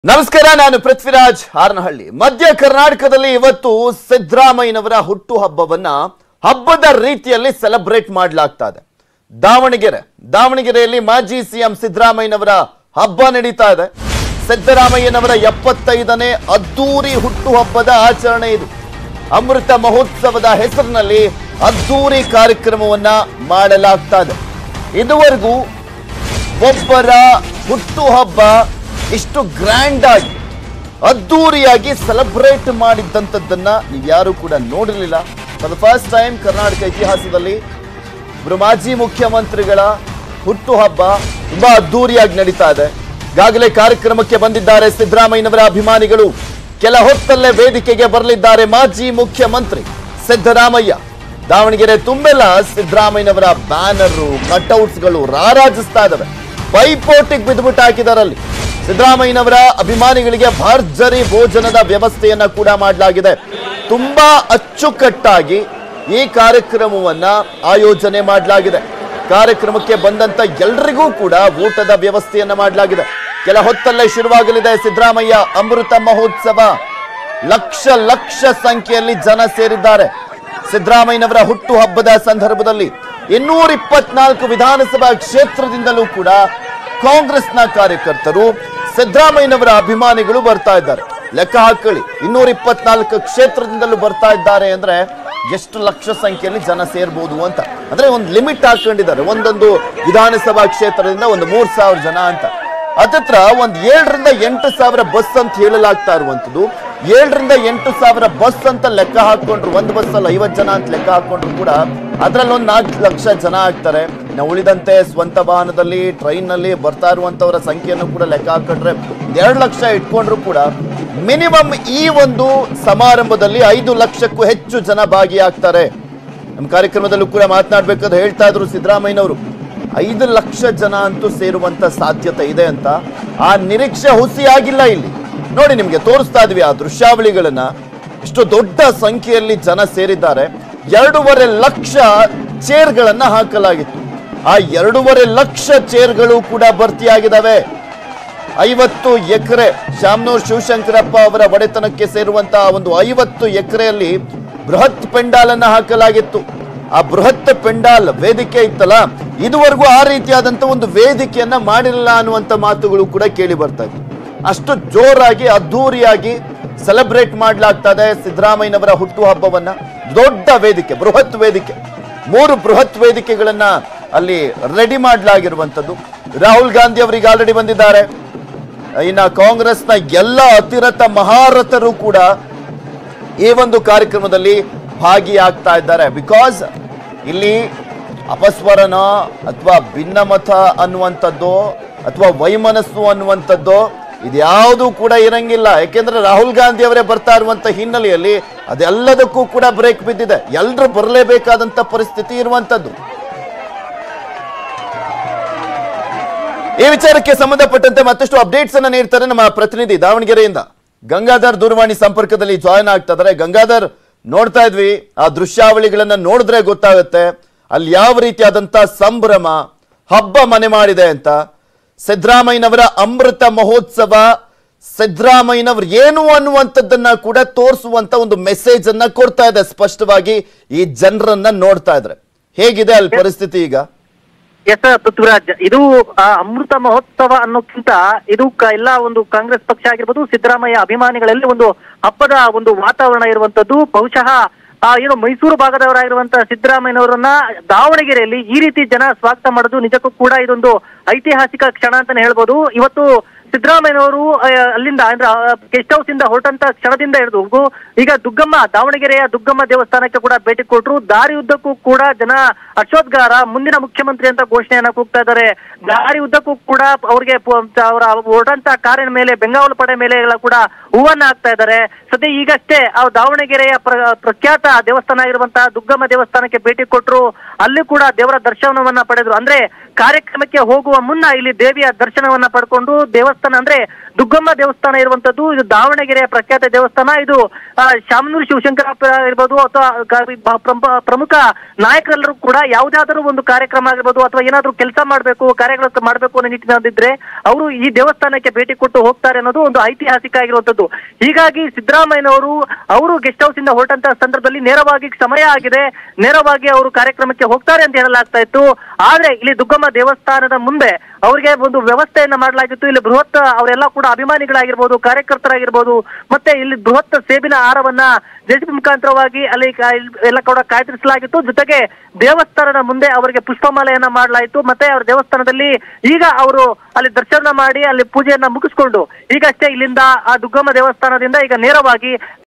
ನಮಸ್ಕಾರ ನಾನು ಪೃಥ್ವಿರಾಜ್ ಹಾರನಹಳ್ಳಿ ಮಧ್ಯ ಕರ್ನಾಟಕದಲ್ಲಿ ಇವತ್ತು ಸಿದ್ದರಾಮಯ್ಯನವರ ಹುಟ್ಟು ಹಬ್ಬವನ್ನ ಹಬ್ಬದ ರೀತಿಯಲ್ಲಿ ಸೆಲೆಬ್ರೇಟ್ ಮಾಡಲಾಗ್ತಾ ಇದೆ ದಾವಣಗೆರೆ ದಾವಣಗೆರೆಯಲ್ಲಿ ಮಾಜಿ ಸಿಎಂ ಸಿದ್ದರಾಮಯ್ಯನವರ ಹಬ್ಬ ನಡೀತಾ ಇದೆ ಸಿದ್ದರಾಮಯ್ಯನವರ ಎಪ್ಪತ್ತೈದನೇ ಅದ್ದೂರಿ ಹುಟ್ಟು ಹಬ್ಬದ ಆಚರಣೆ ಇದು ಅಮೃತ ಮಹೋತ್ಸವದ ಹೆಸರಿನಲ್ಲಿ ಅದ್ದೂರಿ ಕಾರ್ಯಕ್ರಮವನ್ನ ಮಾಡಲಾಗ್ತಾ ಇದೆ ಇದುವರೆಗೂ ಒಬ್ಬರ ಹುಟ್ಟುಹಬ್ಬ ಇಷ್ಟು ಗ್ರ್ಯಾಂಡ್ ಆಗಿ ಅದ್ದೂರಿಯಾಗಿ ಸೆಲೆಬ್ರೇಟ್ ಮಾಡಿದ್ದಂಥದ್ದನ್ನ ನೀವು ಯಾರು ಕೂಡ ನೋಡಿರಲಿಲ್ಲ for the first time Karnataka ಇತಿಹಾಸದಲ್ಲಿ ಇಬ್ಬರು ಮಾಜಿ ಮುಖ್ಯಮಂತ್ರಿಗಳ ಹುಟ್ಟುಹಬ್ಬ ತುಂಬಾ ಅದ್ದೂರಿಯಾಗಿ ನಡೀತಾ ಇದೆ ಈಗಾಗಲೇ ಕಾರ್ಯಕ್ರಮಕ್ಕೆ ಬಂದಿದ್ದಾರೆ ಸಿದ್ದರಾಮಯ್ಯನವರ ಅಭಿಮಾನಿಗಳು ಕೆಲ ಹೊತ್ತಲ್ಲೇ ವೇದಿಕೆಗೆ ಬರಲಿದ್ದಾರೆ ಮಾಜಿ ಮುಖ್ಯಮಂತ್ರಿ ಸಿದ್ದರಾಮಯ್ಯ ದಾವಣಗೆರೆ ತುಂಬೆಲ್ಲ ಸಿದ್ದರಾಮಯ್ಯನವರ ಬ್ಯಾನರು ಕಟ್ಔಟ್ಸ್ಗಳು ರಾರಾಜಿಸ್ತಾ ಇದಾವೆ ಪೈಪೋಟಿಗೆ ಬಿದ್ದುಬಿಟ್ಟು ಹಾಕಿದಾರಲ್ಲಿ ಸಿದ್ದರಾಮಯ್ಯನವರ ಅಭಿಮಾನಿಗಳಿಗೆ ಭರ್ಜರಿ ಭೋಜನದ ವ್ಯವಸ್ಥೆಯನ್ನ ಕೂಡ ಮಾಡಲಾಗಿದೆ ತುಂಬಾ ಅಚ್ಚುಕಟ್ಟಾಗಿ ಈ ಕಾರ್ಯಕ್ರಮವನ್ನ ಆಯೋಜನೆ ಮಾಡಲಾಗಿದೆ ಕಾರ್ಯಕ್ರಮಕ್ಕೆ ಬಂದಂತ ಎಲ್ರಿಗೂ ಕೂಡ ಊಟದ ವ್ಯವಸ್ಥೆಯನ್ನ ಮಾಡಲಾಗಿದೆ ಕೆಲ ಹೊತ್ತಲ್ಲೇ ಶುರುವಾಗಲಿದೆ ಸಿದ್ದರಾಮಯ್ಯ ಅಮೃತ ಮಹೋತ್ಸವ ಲಕ್ಷ ಲಕ್ಷ ಸಂಖ್ಯೆಯಲ್ಲಿ ಜನ ಸೇರಿದ್ದಾರೆ ಸಿದ್ದರಾಮಯ್ಯನವರ ಹುಟ್ಟು ಹಬ್ಬದ ಸಂದರ್ಭದಲ್ಲಿ ಇನ್ನೂರ ಇಪ್ಪತ್ನಾಲ್ಕು ವಿಧಾನಸಭಾ ಕ್ಷೇತ್ರದಿಂದಲೂ ಕೂಡ ಕಾಂಗ್ರೆಸ್ನ ಕಾರ್ಯಕರ್ತರು ಸಿದ್ದರಾಮಯ್ಯನವರ ಅಭಿಮಾನಿಗಳು ಬರ್ತಾ ಇದ್ದಾರೆ ಲೆಕ್ಕ ಹಾಕೊಳ್ಳಿ ಇನ್ನೂರ ಇಪ್ಪತ್ನಾಲ್ಕು ಕ್ಷೇತ್ರದಿಂದಲೂ ಬರ್ತಾ ಇದ್ದಾರೆ ಅಂದ್ರೆ ಎಷ್ಟು ಲಕ್ಷ ಸಂಖ್ಯೆಯಲ್ಲಿ ಜನ ಸೇರ್ಬೋದು ಅಂತ ಅಂದ್ರೆ ಒಂದು ಲಿಮಿಟ್ ಹಾಕೊಂಡಿದ್ದಾರೆ ಒಂದೊಂದು ವಿಧಾನಸಭಾ ಕ್ಷೇತ್ರದಿಂದ ಒಂದು ಮೂರ್ ಸಾವಿರ ಜನ ಅಂತ ಹತ್ತತ್ರ ಒಂದ್ ಏಳರಿಂದ ಎಂಟು ಸಾವಿರ ಬಸ್ ಅಂತ ಹೇಳಲಾಗ್ತಾ ಇರುವಂತದ್ದು ಏಳರಿಂದ ಎಂಟು ಸಾವಿರ ಬಸ್ ಅಂತ ಲೆಕ್ಕ ಹಾಕೊಂಡ್ರು ಒಂದು ಬಸ್ ಅಲ್ಲಿ ಐವತ್ತು ಜನ ಅಂತ ಲೆಕ್ಕ ಹಾಕೊಂಡ್ರು ಕೂಡ ಅದ್ರಲ್ಲಿ ಒಂದ್ ನಾಲ್ಕು ಲಕ್ಷ ಜನ ಆಗ್ತಾರೆ ನಾವು ಉಳಿದಂತೆ ಸ್ವಂತ ವಾಹನದಲ್ಲಿ ಟ್ರೈನ್ ನಲ್ಲಿ ಬರ್ತಾ ಇರುವಂತವರ ಸಂಖ್ಯೆಯನ್ನು ಕೂಡ ಲೆಕ್ಕ ಹಾಕೊಂಡ್ರೆ ಎರಡು ಲಕ್ಷ ಇಟ್ಕೊಂಡ್ರು ಕೂಡ ಮಿನಿಮಮ್ ಈ ಒಂದು ಸಮಾರಂಭದಲ್ಲಿ ಐದು ಲಕ್ಷಕ್ಕೂ ಹೆಚ್ಚು ಜನ ಭಾಗಿಯಾಗ್ತಾರೆ ನಮ್ಮ ಕಾರ್ಯಕ್ರಮದಲ್ಲೂ ಕೂಡ ಮಾತನಾಡ್ಬೇಕಾದ್ರೆ ಹೇಳ್ತಾ ಇದ್ರು ಸಿದ್ದರಾಮಯ್ಯನವರು ಐದು ಲಕ್ಷ ಜನ ಅಂತೂ ಸೇರುವಂತ ಸಾಧ್ಯತೆ ಇದೆ ಅಂತ ಆ ನಿರೀಕ್ಷೆ ಹುಸಿಯಾಗಿಲ್ಲ ಇಲ್ಲಿ ನೋಡಿ ನಿಮ್ಗೆ ತೋರಿಸ್ತಾ ಇದ್ವಿ ಆ ದೃಶ್ಯಾವಳಿಗಳನ್ನ ಇಷ್ಟು ದೊಡ್ಡ ಸಂಖ್ಯೆಯಲ್ಲಿ ಜನ ಸೇರಿದ್ದಾರೆ ಎರಡೂವರೆ ಲಕ್ಷ ಚೇರ್ಗಳನ್ನ ಹಾಕಲಾಗಿತ್ತು ಆ ಎರಡೂವರೆ ಲಕ್ಷ ಚೇರ್ಗಳು ಕೂಡ ಭರ್ತಿಯಾಗಿದ್ದಾವೆ ಐವತ್ತು ಎಕರೆ ಶಾಮನೂರ್ ಶಿವಶಂಕರಪ್ಪ ಅವರ ಒಡೆತನಕ್ಕೆ ಸೇರುವಂತಹ ಒಂದು ಐವತ್ತು ಎಕರೆಯಲ್ಲಿ ಬೃಹತ್ ಪೆಂಡಾಲನ್ನ ಹಾಕಲಾಗಿತ್ತು ಆ ಬೃಹತ್ ಪೆಂಡಾಲ್ ವೇದಿಕೆ ಇತ್ತಲ್ಲ ಇದುವರೆಗೂ ಆ ರೀತಿಯಾದಂತ ಒಂದು ವೇದಿಕೆಯನ್ನ ಮಾಡಿರಲಿಲ್ಲ ಅನ್ನುವಂತ ಮಾತುಗಳು ಕೂಡ ಕೇಳಿ ಬರ್ತಾ ಇತ್ತು ಅಷ್ಟು ಜೋರಾಗಿ ಅದ್ಧೂರಿಯಾಗಿ ಸೆಲೆಬ್ರೇಟ್ ಮಾಡ್ಲಾಗ್ತಾ ಇದೆ ಸಿದ್ದರಾಮಯ್ಯನವರ ಹುಟ್ಟು ಹಬ್ಬವನ್ನ ದೊಡ್ಡ ವೇದಿಕೆ ಬೃಹತ್ ವೇದಿಕೆ ಮೂರು ಬೃಹತ್ ವೇದಿಕೆಗಳನ್ನ ಅಲ್ಲಿ ರೆಡಿ ಮಾಡಲಾಗಿರುವಂತದ್ದು ರಾಹುಲ್ ಗಾಂಧಿ ಅವರಿಗೆ ಆಲ್ರೆಡಿ ಬಂದಿದ್ದಾರೆ ಇನ್ನ ಕಾಂಗ್ರೆಸ್ನ ಎಲ್ಲ ಅತಿರಥ ಮಹಾರಥರು ಕೂಡ ಈ ಒಂದು ಕಾರ್ಯಕ್ರಮದಲ್ಲಿ ಭಾಗಿಯಾಗ್ತಾ ಇದ್ದಾರೆ ಬಿಕಾಸ್ ಇಲ್ಲಿ ಅಪಸ್ವರನ ಅಥವಾ ಭಿನ್ನಮತ ಅನ್ನುವಂಥದ್ದು ಅಥವಾ ವೈಮನಸ್ಸು ಅನ್ನುವಂಥದ್ದು ಇದ್ಯಾವುದೂ ಕೂಡ ಇರಂಗಿಲ್ಲ ಯಾಕೆಂದ್ರೆ ರಾಹುಲ್ ಗಾಂಧಿ ಅವರೇ ಬರ್ತಾ ಇರುವಂತ ಹಿನ್ನೆಲೆಯಲ್ಲಿ ಅದೆಲ್ಲದಕ್ಕೂ ಕೂಡ ಬ್ರೇಕ್ ಬಿದ್ದಿದೆ ಎಲ್ಲರೂ ಬರಲೇಬೇಕಾದಂತ ಪರಿಸ್ಥಿತಿ ಇರುವಂತದ್ದು ಈ ವಿಚಾರಕ್ಕೆ ಸಂಬಂಧಪಟ್ಟಂತೆ ಮತ್ತಷ್ಟು ಅಪ್ಡೇಟ್ಸ್ ಅನ್ನ ನೀಡ್ತಾರೆ ನಮ್ಮ ಪ್ರತಿನಿಧಿ ದಾವಣಗೆರೆಯಿಂದ ಗಂಗಾಧರ್ ದೂರವಾಣಿ ಸಂಪರ್ಕದಲ್ಲಿ ಜಾಯ್ನ್ ಆಗ್ತಾ ಇದಾರೆ ಗಂಗಾಧರ್ ನೋಡ್ತಾ ಇದ್ವಿ ಆ ದೃಶ್ಯಾವಳಿಗಳನ್ನ ನೋಡಿದ್ರೆ ಗೊತ್ತಾಗುತ್ತೆ ಅಲ್ಲಿ ಯಾವ ರೀತಿಯಾದಂತ ಸಂಭ್ರಮ ಹಬ್ಬ ಮನೆ ಮಾಡಿದೆ ಅಂತ ಸಿದ್ದರಾಮಯ್ಯನವರ ಅಮೃತ ಮಹೋತ್ಸವ ಸಿದ್ದರಾಮಯ್ಯನವ್ರು ಏನು ಅನ್ನುವಂಥದ್ದನ್ನ ಕೂಡ ತೋರಿಸುವಂತ ಒಂದು ಮೆಸೇಜ್ ಅನ್ನ ಕೊಡ್ತಾ ಇದೆ ಸ್ಪಷ್ಟವಾಗಿ ಈ ಜನರನ್ನ ನೋಡ್ತಾ ಇದ್ರೆ ಹೇಗಿದೆ ಅಲ್ಲಿ ಪರಿಸ್ಥಿತಿ ಈಗ ಎಸ್ ಪೃಥ್ವಿರಾಜ್ ಇದು ಆ, ಅಮೃತ ಮಹೋತ್ಸವ ಅನ್ನೋಕ್ಕಿಂತ ಇದು ಕ- ಎಲ್ಲ ಒಂದು ಕಾಂಗ್ರೆಸ್ ಪಕ್ಷ ಆಗಿರ್ಬೋದು ಸಿದ್ದರಾಮಯ್ಯ ಅಭಿಮಾನಿಗಳಲ್ಲಿ ಒಂದು ಹಬ್ಬದ ಒಂದು ವಾತಾವರಣ ಇರುವಂತದ್ದು ಬಹುಶಃ ಆ, ಏನು ಮೈಸೂರು ಭಾಗದವರಾಗಿರುವಂತ ಸಿದ್ದರಾಮಯ್ಯನವರನ್ನ ದಾವಣಗೆರೆಯಲ್ಲಿ ಈ ರೀತಿ ಜನ ಸ್ವಾಗತ ಮಾಡೋದು ನಿಜಕ್ಕೂ ಕೂಡ ಇದೊಂದು ಐತಿಹಾಸಿಕ ಕ್ಷಣ ಅಂತಾನೆ ಹೇಳ್ಬೋದು ಇವತ್ತು ಸಿದ್ದರಾಮಯ್ಯನವರು ಆ, ಅಲ್ಲಿಂದ ಅಂದ್ರೆ ಗೆಸ್ಟ್ ಹೌಸ್ ಇಂದ ಹೊರಟಂತ ಕ್ಷಣದಿಂದ ಹಿಡಿದು ಈಗ ದುಗ್ಗಮ್ಮ ದಾವಣಗೆರೆಯ ದುಗ್ಗಮ್ಮ ದೇವಸ್ಥಾನಕ್ಕೆ ಕೂಡ ಭೇಟಿ ಕೊಟ್ಟರು ದಾರಿ ಉದ್ದಕ್ಕೂ ಕೂಡ ಜನ ಹರ್ಷೋದ್ಗಾರ ಮುಂದಿನ ಮುಖ್ಯಮಂತ್ರಿ ಅಂತ ಘೋಷಣೆಯನ್ನ ಕೂಗ್ತಾ ಇದ್ದಾರೆ ದಾರಿ ಉದ್ದಕ್ಕೂ ಕೂಡ ಅವ್ರಿಗೆ ಪ- ಅವರ ಹೊರಟಂತ ಕಾರಿನ ಮೇಲೆ ಬೆಂಗಾವಲು ಪಡೆ ಮೇಲೆ ಎಲ್ಲ ಕೂಡ ಹೂವನ್ನ ಹಾಕ್ತಾ ಇದ್ದಾರೆ ಸದ್ಯ ಈಗಷ್ಟೇ ಆ ದಾವಣಗೆರೆಯ ಪ್ರ- ಪ್ರಖ್ಯಾತ ದೇವಸ್ಥಾನ ಆಗಿರುವಂತಹ ದುಗ್ಗಮ್ಮ ದೇವಸ್ಥಾನಕ್ಕೆ ಭೇಟಿ ಕೊಟ್ಟರು ಅಲ್ಲಿ ಕೂಡ ದೇವರ ದರ್ಶನವನ್ನ ಪಡೆದ್ರು ಅಂದ್ರೆ ಕಾರ್ಯಕ್ರಮಕ್ಕೆ ಹೋಗುವ ಮುನ್ನ ಇಲ್ಲಿ ದೇವಿಯ ದರ್ಶನವನ್ನ ಪಡ್ಕೊಂಡು ದೇವಸ್ಥಾನ ಅಂದ್ರೆ ದುಗ್ಗಮ್ಮ ದೇವಸ್ಥಾನ ಇರುವಂತದ್ದು ಇದು ದಾವಣಗೆರೆಯ ಪ್ರಖ್ಯಾತ ದೇವಸ್ಥಾನ ಇದು ಆ, ಶಾಮನೂರು ಶಿವಶಂಕರಪ್ಪ ಇರ್ಬೋದು ಅಥವಾ ಕ- ಬ- ಪ್ರಮ- ಪ್ರಮುಖ ನಾಯಕರೆಲ್ಲರೂ ಕೂಡ ಯಾವುದಾದರೂ ಒಂದು ಕಾರ್ಯಕ್ರಮ ಆಗಿರ್ಬೋದು ಅಥವಾ ಏನಾದ್ರೂ ಕೆಲಸ ಮಾಡಬೇಕು ಕಾರ್ಯಗಳು ಮಾಡಬೇಕು ಅನ್ನೋ ನಿಟ್ಟಿನಲ್ಲಿದ್ರೆ ಅವರು ಈ ದೇವಸ್ಥಾನಕ್ಕೆ ಭೇಟಿ ಕೊಟ್ಟು ಹೋಗ್ತಾರೆ ಅನ್ನೋದು ಒಂದು ಐತಿಹಾಸಿಕ ಆಗಿರುವಂತದ್ದು ಹೀಗಾಗಿ ಸಿದ್ದರಾಮಯ್ಯನವರು ಅವರು ಗೆಸ್ಟ್ ಹೌಸ್ ಇಂದ ಹೊರಟಂತ ಸಂದರ್ಭದಲ್ಲಿ ನೇರವಾಗಿ ಸಮಯ ಆಗಿದೆ ನೇರವಾಗಿ ಅವರು ಕಾರ್ಯಕ್ರಮಕ್ಕೆ ಹೋಗ್ತಾರೆ ಅಂತ ಹೇಳಲಾಗ್ತಾ ಇತ್ತು ಆದ್ರೆ ಇಲ್ಲಿ ದುಗ್ಗಮ್ಮ ದೇವಸ್ಥಾನದ ಮುಂದೆ ಅವರಿಗೆ ಒಂದು ವ್ಯವಸ್ಥೆಯನ್ನ ಮಾಡಲಾಗಿತ್ತು ಇಲ್ಲಿ ಬೃಹತ್ ಅವರೆಲ್ಲ ಕೂಡ ಅಭಿಮಾನಿಗಳಾಗಿರ್ಬೋದು ಕಾರ್ಯಕರ್ತರಾಗಿರ್ಬೋದು ಮತ್ತೆ ಇಲ್ಲಿ ಬೃಹತ್ ಸೇಬಿನ ಹಾರವನ್ನ ಜೆಸಿಬಿ ಮುಖಾಂತರವಾಗಿ ಅಲ್ಲಿ ಕಾ- ಎಲ್ಲ ಕೂಡ ಕಾಯ್ದಿರಿಸಲಾಗಿತ್ತು ಜೊತೆಗೆ ದೇವಸ್ಥಾನದ ಮುಂದೆ ಅವರಿಗೆ ಪುಷ್ಪಮಾಲೆಯನ್ನ ಮಾಡಲಾಯಿತು ಮತ್ತೆ ಅವರ ದೇವಸ್ಥಾನದಲ್ಲಿ ಈಗ ಅವರು ಅಲ್ಲಿ ದರ್ಶನ ಮಾಡಿ ಅಲ್ಲಿ ಪೂಜೆಯನ್ನ ಮುಗಿಸ್ಕೊಂಡು ಈಗಷ್ಟೇ ಇಲ್ಲಿಂದ ಆ ದುಗ್ಗಮ್ಮ ದೇವಸ್ಥಾನದಿಂದ ಈಗ ನೇರವಾಗಿ